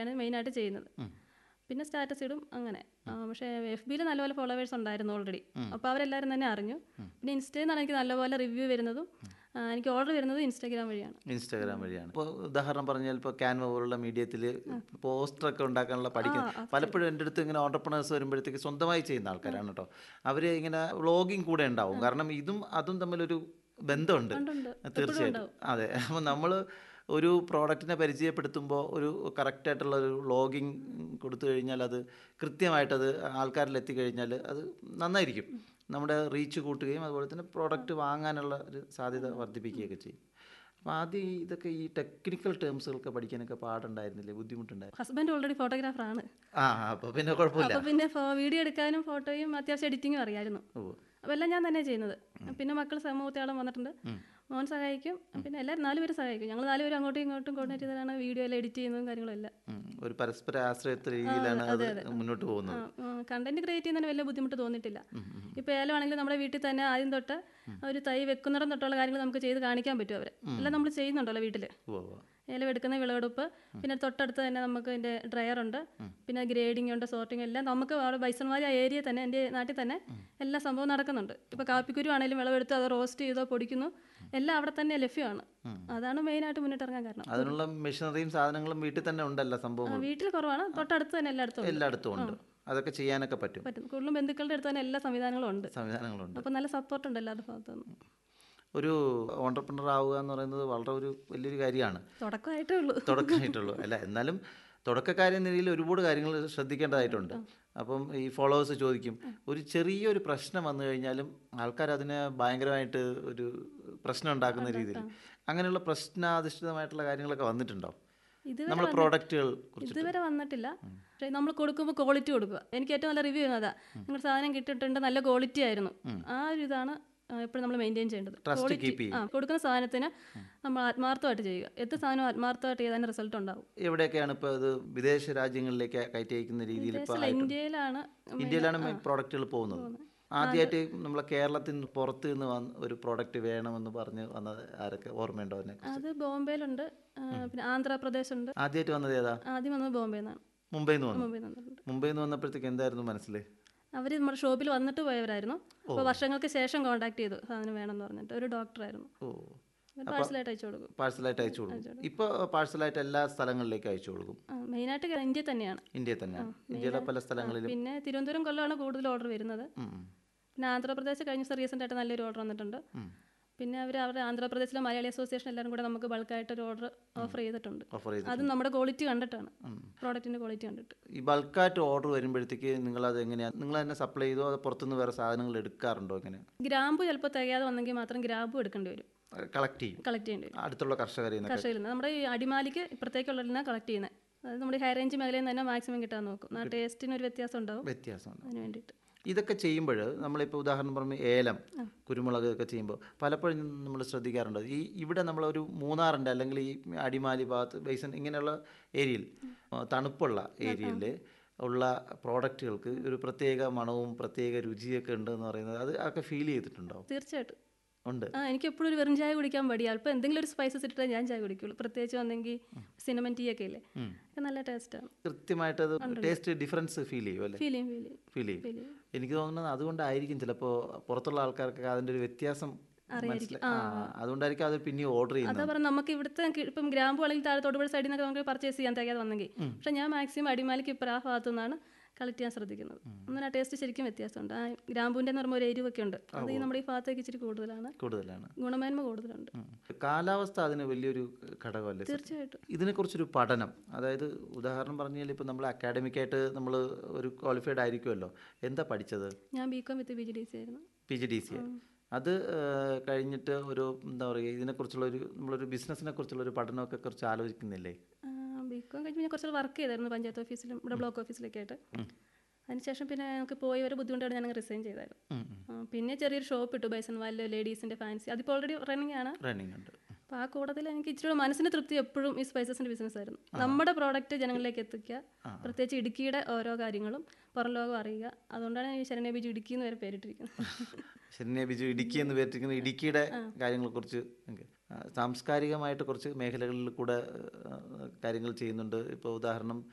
ഇതൊക്കെയാണ് മെയിനായിട്ട് ചെയ്യുന്നത് പിന്നെ സ്റ്റാറ്റസ് ഇടും അങ്ങനെ ആ, പക്ഷേ എഫ് ബിയിൽ നല്ലപോലെ ഫോളോവേഴ്സ് ഉണ്ടായിരുന്നു ഓൾറെഡി അപ്പോൾ അവരെല്ലാവരും തന്നെ അറിഞ്ഞു പിന്നെ ഇൻസ്റ്റയിൽ നിന്നാണ് എനിക്ക് നല്ലപോലെ റിവ്യൂ വരുന്നതും ആ, എനിക്ക് ഓർഡർ വരുന്നതും ഇൻസ്റ്റാഗ്രാം വഴിയാണ് ഇൻസ്റ്റാഗ്രാം വഴിയാണ് ഇപ്പോൾ ഉദാഹരണം പറഞ്ഞാൽ ഇപ്പോൾ ക്യാൻവ പോലുള്ള മീഡിയത്തിൽ പോസ്റ്ററൊക്കെ ഉണ്ടാക്കാനുള്ള പഠിക്കുന്നത് പലപ്പോഴും എൻ്റെ അടുത്ത് ഇങ്ങനെ ഓണ്ടർപ്രണേഴ്സ് വരുമ്പോഴത്തേക്ക് സ്വന്തമായി ചെയ്യുന്ന ആൾക്കാരാണ് കേട്ടോ അവർ ഇങ്ങനെ വ്ളോഗിങ് കൂടെ ഉണ്ടാവും കാരണം ഇതും അതും തമ്മിലൊരു ബന്ധമുണ്ട് ഉണ്ട്. തീർച്ചയായിട്ടും അതെ അപ്പോൾ നമ്മൾ ഒരു പ്രോഡക്റ്റിനെ പരിചയപ്പെടുത്തുമ്പോൾ ഒരു കറക്റ്റായിട്ടുള്ള ഒരു വ്ളോഗിങ് കൊടുത്തു കഴിഞ്ഞാൽ അത് കൃത്യമായിട്ടത് ആൾക്കാരിൽ എത്തിക്കഴിഞ്ഞാൽ അത് നന്നായിരിക്കും നമ്മുടെ റീച്ച് കൂട്ടുകയും അതുപോലെ തന്നെ പ്രോഡക്റ്റ് വാങ്ങാനുള്ള ഒരു സാധ്യത വർദ്ധിപ്പിക്കുകയൊക്കെ ചെയ്യും അപ്പോൾ ആദ്യം ഈ ഇതൊക്കെ ഈ ടെക്നിക്കൽ ടേംസുകളൊക്കെ പഠിക്കാനൊക്കെ പാടുണ്ടായിരുന്നില്ലേ ബുദ്ധിമുട്ടുണ്ടായിരുന്നു ഹസ്ബൻഡ് ഓൾറെഡി ഫോട്ടോഗ്രാഫറാണ് ആ അപ്പോൾ പിന്നെ കുഴപ്പമില്ല അപ്പോൾ പിന്നെ ഫോ- വീഡിയോ എടുക്കാനും ഫോട്ടോയും അത്യാവശ്യം എഡിറ്റിങ്ങും അറിയായിരുന്നു ഓ അപ്പോൾ എല്ലാം ഞാൻ തന്നെ ചെയ്യുന്നത് പിന്നെ മക്കൾ സമൂഹത്തോളം വന്നിട്ടുണ്ട് മോൻ സഹായിക്കും പിന്നെ എല്ലാവരും നാലുപേരും സഹായിക്കും ഞങ്ങൾ നാലുപേരും അങ്ങോട്ടും ഇങ്ങോട്ടും കോർഡിനേറ്റ് ചെയ്താണ് വീഡിയോ എല്ലാം എഡിറ്റ് ചെയ്യുന്നതും കാര്യങ്ങളും എല്ലാം ഉം. ഒരു പരസ്പര ആശ്രയത്വ രീതിയിലാണ് അത് മുന്നോട്ട് പോകുന്നത് കണ്ടന്റ് ക്രിയേറ്റ് ചെയ്യുന്നതിന് വലിയ ബുദ്ധിമുട്ട് തോന്നിയിട്ടില്ല ഇപ്പോൾ ഏലമാണെങ്കിലും നമ്മുടെ വീട്ടിൽ തന്നെ ആദ്യം തൊട്ട് ഒരു തൈ വെക്കുന്നിടം തൊട്ടുള്ള കാര്യങ്ങൾ നമുക്ക് ചെയ്ത് കാണിക്കാൻ പറ്റും അവരെ എല്ലാം നമ്മൾ ചെയ്യുന്നുണ്ടല്ലോ വീട്ടിൽ ഓ ഓ. ഏലം എടുക്കുന്ന വിളവെടുപ്പ് പിന്നെ തൊട്ടടുത്ത് തന്നെ നമുക്ക് അതിൻ്റെ ഡ്രയർ ഉണ്ട് പിന്നെ ഗ്രേഡിംഗ് ഉണ്ട് സോർട്ടിംഗ് എല്ലാം നമുക്ക് അവിടെ ബൈസൺമാരി ആ ഏരിയ തന്നെ എൻ്റെ നാട്ടിൽ തന്നെ എല്ലാ സംഭവം നടക്കുന്നുണ്ട് ഇപ്പോൾ കാപ്പിക്കുരു ആണെങ്കിലും വിളവെടുത്ത് അത് റോസ്റ്റ് ചെയ്തോ പൊടിക്കുന്നു എല്ലാം അവിടെ തന്നെ ലഭ്യമാണ് അതാണ് മെയിനായിട്ട് മുന്നിട്ട് ഇറങ്ങാൻ കാരണം അതിനുള്ള മെഷീനറിയും സാധനങ്ങളും വീട്ടിൽ തന്നെ ഉണ്ടല്ലോ ആ, സംഭവങ്ങൾ വീട്ടിൽ കുറവാണ് തൊട്ടടുത്ത് തന്നെ എല്ലായിടത്തും ഉണ്ട്. എല്ലായിടത്തും ഉണ്ട് അതൊക്കെ ചെയ്യാനൊക്കെ പറ്റും പറ്റും കൂടുതലും ബന്ധുക്കളുടെ അടുത്ത് തന്നെ എല്ലാ സംവിധാനങ്ങളും ഉണ്ട് സംവിധാനങ്ങളുണ്ട് അപ്പോൾ നല്ല സപ്പോർട്ട് ഉണ്ട് എല്ലാവരുടെ ഭാഗത്തുനിന്നും ഒരു ഓണ്ടർപ്രണർ ആവുക എന്ന് പറയുന്നത് വളരെ ഒരു വലിയൊരു കാര്യമാണ് തുടക്കമായിട്ടേ ഉള്ളൂ തുടക്കമായിട്ടുള്ളൂ അല്ല എന്നാലും തുടക്കക്കാരി എന്ന നിലയിൽ ഒരുപാട് കാര്യങ്ങൾ ശ്രദ്ധിക്കേണ്ടതായിട്ടുണ്ട് അപ്പം ഈ ഫോളോവേഴ്സ് ചോദിക്കും ഒരു ചെറിയൊരു പ്രശ്നം വന്നു കഴിഞ്ഞാലും ആൾക്കാർ അതിനെ ഭയങ്കരമായിട്ട് ഒരു പ്രശ്നം ഉണ്ടാക്കുന്ന രീതിയിൽ അങ്ങനെയുള്ള പ്രശ്നാധിഷ്ഠിതമായിട്ടുള്ള കാര്യങ്ങളൊക്കെ വന്നിട്ടുണ്ടോ ഇതുവരെ നമ്മൾ പ്രോഡക്റ്റുകൾ ഇതുവരെ വന്നിട്ടില്ല പക്ഷേ നമ്മൾ കൊടുക്കുമ്പോൾ ക്വാളിറ്റി കൊടുക്കുക എനിക്ക് ഏറ്റവും നല്ല റിവ്യൂ ചെയ്യുന്നത് അതാ നിങ്ങളുടെ സാധനം കിട്ടിയിട്ടുണ്ട് നല്ല ക്വാളിറ്റി ആയിരുന്നു ആ ഒരു ഇതാണ് എപ്പോഴും നമ്മൾ മെയിൻറ്റെയിൻ ചെയ്യേണ്ടത് ട്രസ്റ്റ് Quality. കീപ്പ് ചെയ്യും ആ കൊടുക്കുന്ന സാധനത്തിന് നമ്മൾ ആത്മാർത്ഥമായിട്ട് ചെയ്യുക എത്ര സാധനം ആത്മാർത്ഥമായിട്ട് ചെയ്താൽ റിസൾട്ട് ഉണ്ടാവും എവിടെയൊക്കെയാണ് ഇപ്പോൾ അത് വിദേശ രാജ്യങ്ങളിലേക്ക് കയറ്റി അയക്കുന്ന രീതിയിൽ ഇപ്പോൾ അല്ല, ഇന്ത്യയിലാണ് ഇന്ത്യയിലാണ് പ്രോഡക്റ്റുകൾ പോകുന്നത് ആദ്യമായിട്ട് നമ്മളെ കേരളത്തിൽ നിന്ന് പുറത്ത് നിന്ന് വന്ന് ഒരു പ്രോഡക്റ്റ് വേണമെന്ന് പറഞ്ഞ് വന്നത് ആരൊക്കെ ഓർമ്മയുണ്ടോ അതിനെ അത് ബോംബെയിലുണ്ട് ആ, പിന്നെ ആന്ധ്രാപ്രദേശ് ഉണ്ട് ആദ്യമായിട്ട് വന്നത് ഏതാ ആദ്യം വന്നത് ബോംബെയിൽ നിന്നാണ് മുംബൈയിൽ നിന്ന് വന്നു മുംബൈയിൽ നിന്നിട്ടുണ്ട് മുംബൈയിൽ നിന്ന് വന്നപ്പോഴത്തേക്ക് എന്തായിരുന്നു മനസ്സിൽ അവർ നമ്മുടെ ഷോപ്പിൽ വന്നിട്ട് പോയവരായിരുന്നു അപ്പോൾ വർഷങ്ങൾക്ക് ശേഷം കോൺടാക്ട് ചെയ്തു സാധനം വേണമെന്ന് പറഞ്ഞിട്ട് ഒരു ഡോക്ടറായിരുന്നു ഓ പാഴ്സലായിട്ട് അയച്ചു കൊടുക്കും പാഴ്സലായിട്ട് അയച്ചു കൊടുക്കും ഇപ്പോൾ പാഴ്സലായിട്ട് എല്ലാ സ്ഥലങ്ങളിലേക്കും അയച്ചു കൊടുക്കും ആ, മെയിനായിട്ട് ഇന്ത്യ തന്നെയാണ് ഇന്ത്യയിൽ തന്നെ ഇന്ത്യയിലെ പല സ്ഥലങ്ങളിലും പിന്നെ തിരുവനന്തപുരം കൊല്ലമാണ് കൂടുതൽ ഓർഡർ വരുന്നത് ഉം, ഉം. പിന്നെ ആന്ധ്രാപ്രദേശ് കഴിഞ്ഞ ദിവസം റീസെൻ്റ് ആയിട്ട് നല്ലൊരു ഓർഡർ വന്നിട്ടുണ്ട് പിന്നെ അവർ അവരുടെ ആന്ധ്രാപ്രദേശിലെ മലയാളി അസോസിയേഷൻ എല്ലാവരും കൂടെ നമുക്ക് ബൾക്കായിട്ട് ഒരു ഓർഡർ ഓഫർ ചെയ്തിട്ടുണ്ട് ഓഫർ ചെയ്ത് അത് നമ്മുടെ ക്വാളിറ്റി കണ്ടിട്ടാണ് പ്രോഡക്റ്റിൻ്റെ ക്വാളിറ്റി കണ്ടിട്ട് ഈ ബൾക്കായിട്ട് ഓർഡർ വരുമ്പോഴത്തേക്ക് നിങ്ങളത് എങ്ങനെയാണ് നിങ്ങൾ തന്നെ സപ്ലൈ ചെയ്തോ അതോ പുറത്തുനിന്ന് വേറെ സാധനങ്ങൾ എടുക്കാറുണ്ടോ എങ്ങനെ ഗ്രാമ്പു ചിലപ്പോൾ തികയാതെ വന്നെങ്കിൽ മാത്രം ഗ്രാമ്പു എടുക്കേണ്ടി വരും കളക്ട് ചെയ്യും കളക്ട് ചെയ്യേണ്ടി വരും അടുത്തുള്ള കർഷകരിൽ നിന്ന് കർഷകരിൽ നിന്ന് നമ്മുടെ ഈ അടിമാലിക്ക് ഇപ്പുറത്തേക്കുള്ളതിൽ കളക്ട് ചെയ്യുന്നത് അതായത് നമ്മുടെ ഹൈ റേഞ്ച് മേഖലയിൽ നിന്ന് തന്നെ മാക്സിമം കിട്ടാൻ നോക്കും ആ ടേസ്റ്റിന് ഒരു വ്യത്യാസം ഉണ്ടാവും വ്യത്യാസമുണ്ട് അതിന് വേണ്ടിയിട്ട് ഇതൊക്കെ ചെയ്യുമ്പോൾ നമ്മളിപ്പോൾ ഉദാഹരണം പറയുമ്പോൾ ഏലം കുരുമുളക് ഒക്കെ ചെയ്യുമ്പോൾ പലപ്പോഴും നമ്മൾ ശ്രദ്ധിക്കാറുണ്ട് ഈ ഇവിടെ നമ്മളൊരു മൂന്നാറിൻ്റെ അല്ലെങ്കിൽ ഈ അടിമാലി ഭാഗത്ത് ബേസൻ ഇങ്ങനെയുള്ള ഏരിയയിൽ ആ, തണുപ്പുള്ള ഏരിയയിൽ ഉള്ള പ്രോഡക്റ്റുകൾക്ക് ഒരു പ്രത്യേക മണവും പ്രത്യേക രുചിയൊക്കെ ഉണ്ട് എന്ന് പറയുന്നത് അത് ഒക്കെ ഫീൽ ചെയ്തിട്ടുണ്ടോ തീർച്ചയായിട്ടും ഉണ്ട് ആ എനിക്ക് എപ്പോഴും ഒരു വെറും ചായ കുടിക്കാൻ പടിയാ അല്പം എന്തെങ്കിലും ഒരു സ്പൈസസ് ഇട്ടിട്ടേ ഞാൻ ചായ കുടിക്കുള്ളൂ പ്രത്യേകിച്ച് വന്നെങ്കിൽ സിനമൻ ടീ ഒക്കെ ഇല്ലേ ഒക്കെ നല്ല ടേസ്റ്റാണ് കൃത്യമായിട്ട് അത് ടേസ്റ്റ് ഡിഫറൻസ് ഫീൽ ചെയ്യും അല്ലേ ഫീൽ ചെയ്യും ഫീൽ ചെയ്യും ഫീൽ ചെയ്യും ഫീൽ ചെയ്യും എനിക്ക് തോന്നുന്നത് അതുകൊണ്ടായിരിക്കും ചിലപ്പോൾ പുറത്തുള്ള ആൾക്കാർക്കൊക്കെ അതിൻ്റെ ഒരു വ്യത്യാസം മനസ്സിലാ- ആ, അതുകൊണ്ടായിരിക്കും അത് പിന്നെ ഓർഡർ ചെയ്യുന്നത് അതാ പറഞ്ഞ നമുക്ക് ഇവിടുത്തെ കി- ഇപ്പം ഗ്രാമ്പു അല്ലെങ്കിൽ താഴെ തൊടുപുഴ സൈഡിൽ നിന്നൊക്കെ നമുക്ക് പർച്ചേസ് ചെയ്യാൻ തികയാതെ വന്നെങ്കിൽ പക്ഷെ ഞാൻ മാക്സിമം അടിമാലിക്ക് ഇപ്പം ആ ഭാഗത്തു നിന്നാണ് കളക്ട് ചെയ്യാൻ ശ്രദ്ധിക്കുന്നത് എന്നാൽ ആ ടേസ്റ്റ് ശരിക്കും വ്യത്യാസമുണ്ട് ആ ഗ്രാമ്പൂൻ്റെ എന്ന് പറയുമ്പോൾ ഒരു എരിവൊക്കെ ഉണ്ട് അത് ഈ നമ്മുടെ ഈ ഭാഗത്തേക്ക് ഇച്ചിരി കൂടുതലാണ് കൂടുതലാണ് ഗുണമേന്മ കൂടുതലുണ്ട് ഉം. കാലാവസ്ഥ അതിന് വലിയൊരു ഘടകമല്ലേ സർ? തീർച്ചയായിട്ടും ഇതിനെക്കുറിച്ചൊരു പഠനം അതായത് ഉദാഹരണം പറഞ്ഞാൽ ഇപ്പോൾ നമ്മൾ അക്കാഡമിക്കായിട്ട് നമ്മൾ ഒരു ക്വാളിഫൈഡ് ആയിരിക്കുമല്ലോ എന്താ പഠിച്ചത് ഞാൻ B com with B G D C ആയിരുന്നു പി ജി ഡി സി അത് ഏഹ്, കഴിഞ്ഞിട്ട് ഒരു എന്താ പറയുക ഇതിനെക്കുറിച്ചുള്ള ഒരു നമ്മളൊരു ബിസിനസ്സിനെ കുറിച്ചുള്ള ഒരു പഠനമൊക്കെ കുറിച്ച് ആലോചിക്കുന്നില്ലേ ബി കോം കഴിഞ്ഞ് പിന്നെ കുറച്ച് വർക്ക് ചെയ്തായിരുന്നു പഞ്ചായത്ത് ഓഫീസിലും ഇവിടെ ബ്ലോക്ക് ഓഫീസിലൊക്കെ ആയിട്ട് അതിനുശേഷം പിന്നെ ഞങ്ങൾക്ക് പോയി ഒരു ബുദ്ധിമുട്ടായിട്ട് ഞാൻ റിസൈൻ ചെയ്തായിരുന്നു ഉം, ഉം. ആ, പിന്നെ ചെറിയൊരു ഷോപ്പ് ഇട്ടു ബൈസൺ വാലിൽ ലേഡീസിൻ്റെ ഫാൻസി അതിപ്പോൾ ഓൾറെഡി റണ്ണിങ് ആണ് റണ്ണിങ് ഉണ്ട് അപ്പോൾ ആ കൂട്ടത്തിൽ എനിക്ക് ഇച്ചിരി മനസ്സിന് തൃപ്തി എപ്പോഴും ഈ സ്പൈസസിൻ്റെ ബിസിനസ് ആയിരുന്നു നമ്മുടെ പ്രോഡക്റ്റ് ജനങ്ങളിലേക്ക് എത്തിക്കുക പ്രത്യേകിച്ച് ഇടുക്കിയുടെ ഓരോ കാര്യങ്ങളും പുറം ലോകം അറിയുക അതുകൊണ്ടാണ് ഈ ശരണ്യ ബിജു ഇടുക്കി എന്ന് വരെ പേരിട്ടിരിക്കുന്നത് ശരണ്യ ബിജു ഇടുക്കി എന്ന് പേരിട്ടിരിക്കുന്ന ഇടുക്കിയുടെ കാര്യങ്ങളെക്കുറിച്ച് എനിക്ക് ആ, സാംസ്കാരികമായിട്ട് കുറച്ച് മേഖലകളിൽ കൂടെ ആ, കാര്യങ്ങൾ ചെയ്യുന്നുണ്ട് ഇപ്പോൾ ഉദാഹരണം